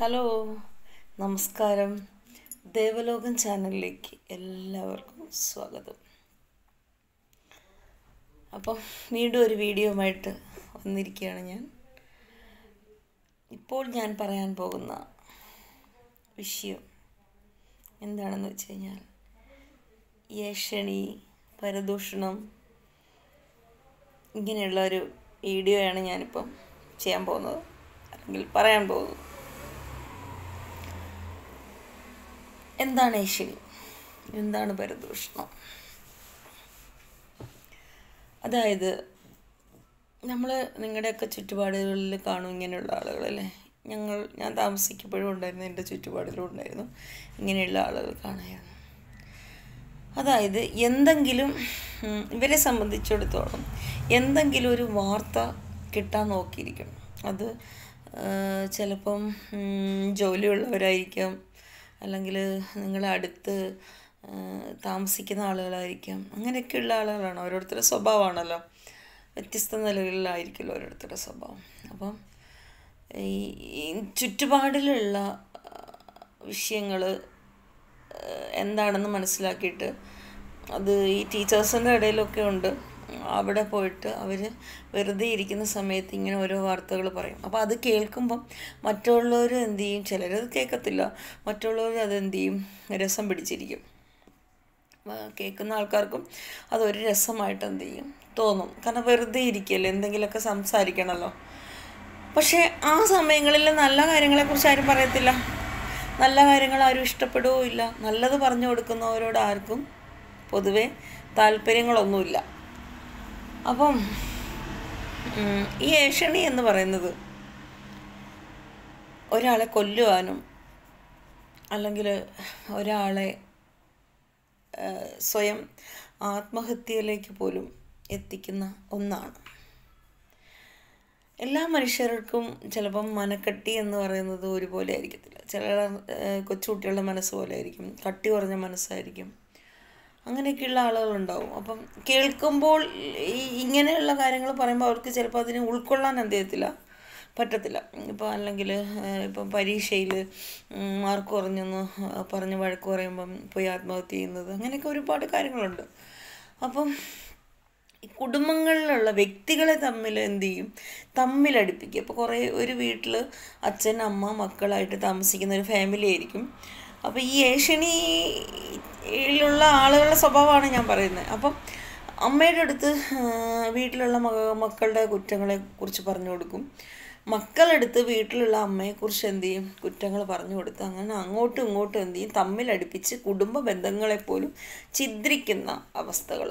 hello നമസ്കാരം ദേവലോകം ചാനലിലേക്ക് എല്ലാവർക്കും സ്വാഗതം അപ്പം വീണ്ടും ഒരു വീഡിയോയുമായിട്ട് വന്നിരിക്കുകയാണ് ഞാൻ ഇപ്പോൾ ഞാൻ പറയാൻ പോകുന്ന വിഷയം എന്താണെന്ന് വെച്ച് കഴിഞ്ഞാൽ ഏഷണി പരദൂഷണം ഇങ്ങനെയുള്ള ഒരു വീഡിയോയാണ് ഞാനിപ്പം ചെയ്യാൻ പോകുന്നത് അല്ലെങ്കിൽ പറയാൻ പോകുന്നത് എന്താണ് ഏഷ്യണി എന്താണ് പരദൂഷണം അതായത് നമ്മൾ നിങ്ങളുടെയൊക്കെ ചുറ്റുപാടുകളിൽ കാണും ഇങ്ങനെയുള്ള ആളുകളല്ലേ ഞങ്ങൾ ഞാൻ താമസിക്കുമ്പോഴും ഉണ്ടായിരുന്നു എൻ്റെ ചുറ്റുപാടിലും ഉണ്ടായിരുന്നു ഇങ്ങനെയുള്ള ആളുകൾ കാണായിരുന്നു അതായത് എന്തെങ്കിലും ഉം, ഇവരെ സംബന്ധിച്ചിടത്തോളം എന്തെങ്കിലും ഒരു വാർത്ത കിട്ടാൻ നോക്കിയിരിക്കും അത് ആ, ചിലപ്പം ഉം, ജോലിയുള്ളവരായിരിക്കാം അല്ലെങ്കിൽ നിങ്ങളെ അടുത്ത് ആ, താമസിക്കുന്ന ആളുകളായിരിക്കാം അങ്ങനെയൊക്കെയുള്ള ആളുകളാണ് ഓരോരുത്തരുടെ സ്വഭാവമാണല്ലോ വ്യത്യസ്ത നിലകളിലായിരിക്കുമല്ലോ ഓരോരുത്തരുടെ സ്വഭാവം അപ്പം ഈ ഈ ചുറ്റുപാടിലുള്ള വിഷയങ്ങൾ എന്താണെന്ന് മനസ്സിലാക്കിയിട്ട് അത് ഈ ടീച്ചേഴ്സിൻ്റെ ഇടയിലൊക്കെ ഉണ്ട് അവിടെ പോയിട്ട് അവർ വെറുതെ ഇരിക്കുന്ന സമയത്ത് ഇങ്ങനെ ഓരോ വാർത്തകൾ പറയും അപ്പോൾ അത് കേൾക്കുമ്പം മറ്റുള്ളവർ എന്ത് ചെയ്യും ചിലരത് കേൾക്കത്തില്ല മറ്റുള്ളവർ അത് എന്ത് ചെയ്യും രസം പിടിച്ചിരിക്കും ആ, കേൾക്കുന്ന ആൾക്കാർക്കും അതൊരു രസമായിട്ട് എന്ത് ചെയ്യും തോന്നും കാരണം വെറുതെ ഇരിക്കല്ലേ എന്തെങ്കിലുമൊക്കെ സംസാരിക്കണമല്ലോ പക്ഷേ ആ സമയങ്ങളിൽ നല്ല കാര്യങ്ങളെക്കുറിച്ച് ആരും പറയത്തില്ല നല്ല കാര്യങ്ങൾ ആരും ഇഷ്ടപ്പെടുകയോ ഇല്ല നല്ലത് പറഞ്ഞു കൊടുക്കുന്നവരോട് ആർക്കും പൊതുവെ താല്പര്യങ്ങളൊന്നുമില്ല അപ്പം ഉം, ഈ ഏഷണി എന്ന് പറയുന്നത് ഒരാളെ കൊല്ലുവാനും അല്ലെങ്കിൽ ഒരാളെ ആ, സ്വയം ആത്മഹത്യയിലേക്ക് പോലും എത്തിക്കുന്ന ഒന്നാണ് എല്ലാ മനുഷ്യർക്കും ചിലപ്പം മനക്കട്ടി എന്ന് പറയുന്നത് ഒരുപോലെ ആയിരിക്കത്തില്ല ചില കൊച്ചുകുട്ടികളുടെ മനസ്സ് പോലെ ആയിരിക്കും കട്ടി കുറഞ്ഞ മനസ്സായിരിക്കും അങ്ങനെയൊക്കെയുള്ള ആളുകളുണ്ടാവും അപ്പം കേൾക്കുമ്പോൾ ഈ ഇങ്ങനെയുള്ള കാര്യങ്ങൾ പറയുമ്പോൾ അവർക്ക് ചിലപ്പോൾ അതിനെ ഉൾക്കൊള്ളാൻ എന്ത് ചെയ്യത്തില്ല പറ്റത്തില്ല ഇപ്പോൾ അല്ലെങ്കിൽ ഇപ്പം പരീക്ഷയിൽ മാർക്ക് കുറഞ്ഞെന്ന് പറഞ്ഞ് വഴക്ക് പറയുമ്പം പോയി ആത്മഹത്യ ചെയ്യുന്നത് അങ്ങനെയൊക്കെ ഒരുപാട് കാര്യങ്ങളുണ്ട് അപ്പം ഈ കുടുംബങ്ങളിലുള്ള വ്യക്തികളെ തമ്മിൽ എന്ത് ചെയ്യും തമ്മിലടുപ്പിക്കുക ഇപ്പോൾ കുറേ ഒരു വീട്ടിൽ അച്ഛൻ അമ്മ മക്കളായിട്ട് താമസിക്കുന്ന ഒരു ഫാമിലി ആയിരിക്കും അപ്പോൾ ഈ ഏഷ്യണിയിലുള്ള ആളുകളുടെ സ്വഭാവമാണ് ഞാൻ പറയുന്നത് അപ്പം അമ്മയുടെ അടുത്ത് ആ, വീട്ടിലുള്ള മക മക്കളുടെ കുറ്റങ്ങളെ കുറിച്ച് പറഞ്ഞു കൊടുക്കും മക്കളെടുത്ത് വീട്ടിലുള്ള അമ്മയെക്കുറിച്ച് എന്ത് ചെയ്യും കുറ്റങ്ങൾ പറഞ്ഞു കൊടുത്ത് അങ്ങനെ അങ്ങോട്ടും ഇങ്ങോട്ടും എന്ത് ചെയ്യും തമ്മിലടുപ്പിച്ച് കുടുംബ ബന്ധങ്ങളെപ്പോലും ഛിദ്രിക്കുന്ന അവസ്ഥകൾ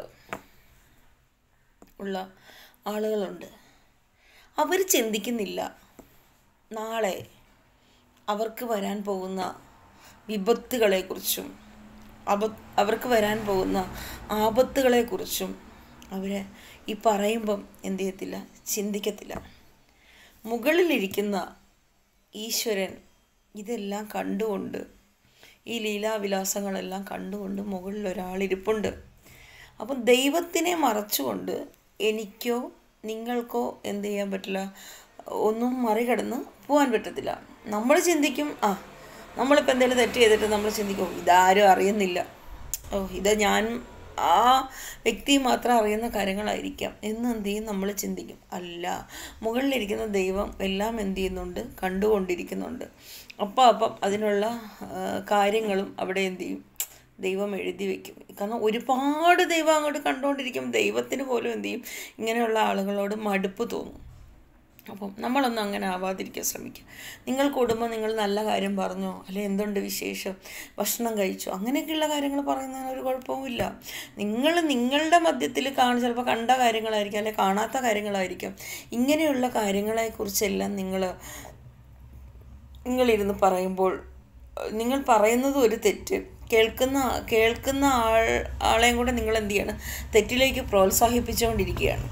ഉള്ള ആളുകളുണ്ട് അവർ ചിന്തിക്കുന്നില്ല നാളെ അവർക്ക് വരാൻ പോകുന്ന വിപത്തുകളെക്കുറിച്ചും അപ അവർക്ക് വരാൻ പോകുന്ന ആപത്തുകളെക്കുറിച്ചും അവർ ഈ പറയുമ്പം എന്ത് ചെയ്യത്തില്ല ചിന്തിക്കത്തില്ല മുകളിലിരിക്കുന്ന ഈശ്വരൻ ഇതെല്ലാം കണ്ടുകൊണ്ട് ഈ ലീലാവിലാസങ്ങളെല്ലാം കണ്ടുകൊണ്ട് മുകളിൽ ഒരാളിരിപ്പുണ്ട് അപ്പം ദൈവത്തിനെ മറച്ചുകൊണ്ട് എനിക്കോ നിങ്ങൾക്കോ എന്ത് ചെയ്യാൻ പറ്റില്ല ഒന്നും മറികടന്ന് പോകാൻ പറ്റത്തില്ല നമ്മൾ ചിന്തിക്കും ആ നമ്മളിപ്പോൾ എന്തെങ്കിലും തെറ്റ് ചെയ്തിട്ട് നമ്മൾ ചിന്തിക്കും "ഓ, ഇതാരും അറിയുന്നില്ല ഓ ഇത് ഞാൻ ആ വ്യക്തി മാത്രം അറിയുന്ന കാര്യങ്ങളായിരിക്കാം എന്ന് എന്ത് ചെയ്യും നമ്മൾ ചിന്തിക്കും അല്ല മുകളിലിരിക്കുന്ന ദൈവം എല്ലാം എന്ത് ചെയ്യുന്നുണ്ട് കണ്ടുകൊണ്ടിരിക്കുന്നുണ്ട് അപ്പം അപ്പം അതിനുള്ള ആ, കാര്യങ്ങളും അവിടെ എന്ത് ചെയ്യും ദൈവം എഴുതി വെക്കും കാരണം ഒരുപാട് ദൈവം അങ്ങോട്ട് കണ്ടുകൊണ്ടിരിക്കും ദൈവത്തിന് പോലും എന്ത് ചെയ്യും ഇങ്ങനെയുള്ള ആളുകളോട് മടുപ്പ് തോന്നും അപ്പം നമ്മളൊന്നും അങ്ങനെ ആവാതിരിക്കാൻ ശ്രമിക്കുക നിങ്ങൾ കുടുംബം നിങ്ങൾ നല്ല കാര്യം പറഞ്ഞോ അല്ലെ എന്തുണ്ട് വിശേഷം ഭക്ഷണം കഴിച്ചോ അങ്ങനെയൊക്കെയുള്ള കാര്യങ്ങൾ പറയുന്നതിന് ഒരു കുഴപ്പവുമില്ല നിങ്ങൾ നിങ്ങളുടെ മധ്യത്തിൽ കാണും ചിലപ്പോൾ കണ്ട കാര്യങ്ങളായിരിക്കും അല്ലെ കാണാത്ത കാര്യങ്ങളായിരിക്കും ഇങ്ങനെയുള്ള കാര്യങ്ങളെക്കുറിച്ചെല്ലാം നിങ്ങൾ നിങ്ങളിരുന്ന് പറയുമ്പോൾ അഹ് നിങ്ങൾ പറയുന്നത് ഒരു തെറ്റ് കേൾക്കുന്ന കേൾക്കുന്ന ആൾ ആളെയും കൂടെ നിങ്ങൾ എന്ത് ചെയ്യണം തെറ്റിലേക്ക് പ്രോത്സാഹിപ്പിച്ചുകൊണ്ടിരിക്കുകയാണ്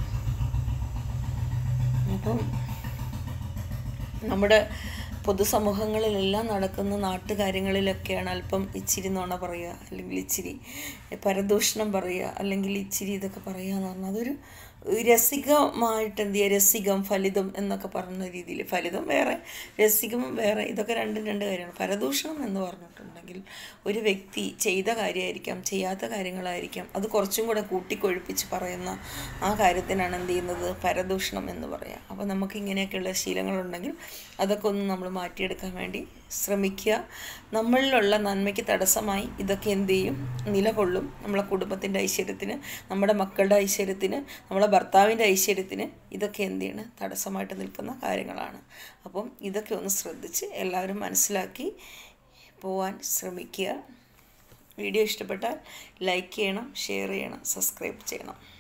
അപ്പം നമ്മുടെ പൊതുസമൂഹങ്ങളിലെല്ലാം നടക്കുന്ന നാട്ടുകാര്യങ്ങളിലൊക്കെയാണ് അല്പം ഇച്ചിരി നുണ പറയുക അല്ലെങ്കിൽ ഇച്ചിരി പരദൂഷണം പറയുക അല്ലെങ്കിൽ ഇച്ചിരി ഇതൊക്കെ പറയുക എന്ന് പറഞ്ഞാൽ അതൊരു രസികമായിട്ട് എന്ത് ചെയ്യുക രസികം ഫലിതം എന്നൊക്കെ പറയുന്ന രീതിയിൽ ഫലിതം വേറെ രസികം വേറെ ഇതൊക്കെ രണ്ടും രണ്ട് കാര്യമാണ് പരദൂഷണം എന്ന് പറഞ്ഞിട്ടുണ്ടെങ്കിൽ ഒരു വ്യക്തി ചെയ്ത കാര്യമായിരിക്കാം ചെയ്യാത്ത കാര്യങ്ങളായിരിക്കാം അത് കുറച്ചും കൂടെ കൂട്ടിക്കൊഴുപ്പിച്ച് പറയുന്ന ആ കാര്യത്തിനാണ് എന്ത് ചെയ്യുന്നത് പരദൂഷണം എന്ന് പറയുക അപ്പോൾ നമുക്ക് ഇങ്ങനെയൊക്കെയുള്ള ശീലങ്ങളുണ്ടെങ്കിൽ അതൊക്കെ ഒന്ന് നമ്മൾ മാറ്റിയെടുക്കാൻ വേണ്ടി ശ്രമിക്കുക നമ്മളിലുള്ള നന്മയ്ക്ക് തടസ്സമായി ഇതൊക്കെ എന്ത് ചെയ്യും നിലകൊള്ളും നമ്മളെ കുടുംബത്തിൻ്റെ ഐശ്വര്യത്തിന് നമ്മുടെ മക്കളുടെ ഐശ്വര്യത്തിന് നമ്മളെ ഭർത്താവിൻ്റെ ഐശ്വര്യത്തിന് ഇതൊക്കെ എന്ത് ചെയ്യണം തടസ്സമായിട്ട് നിൽക്കുന്ന കാര്യങ്ങളാണ് അപ്പം ഇതൊക്കെ ഒന്ന് ശ്രദ്ധിച്ച് എല്ലാവരും മനസ്സിലാക്കി പോവാൻ ശ്രമിക്കുക വീഡിയോ ഇഷ്ടപ്പെട്ടാൽ ലൈക്ക് ചെയ്യണം ഷെയർ ചെയ്യണം സബ്സ്ക്രൈബ് ചെയ്യണം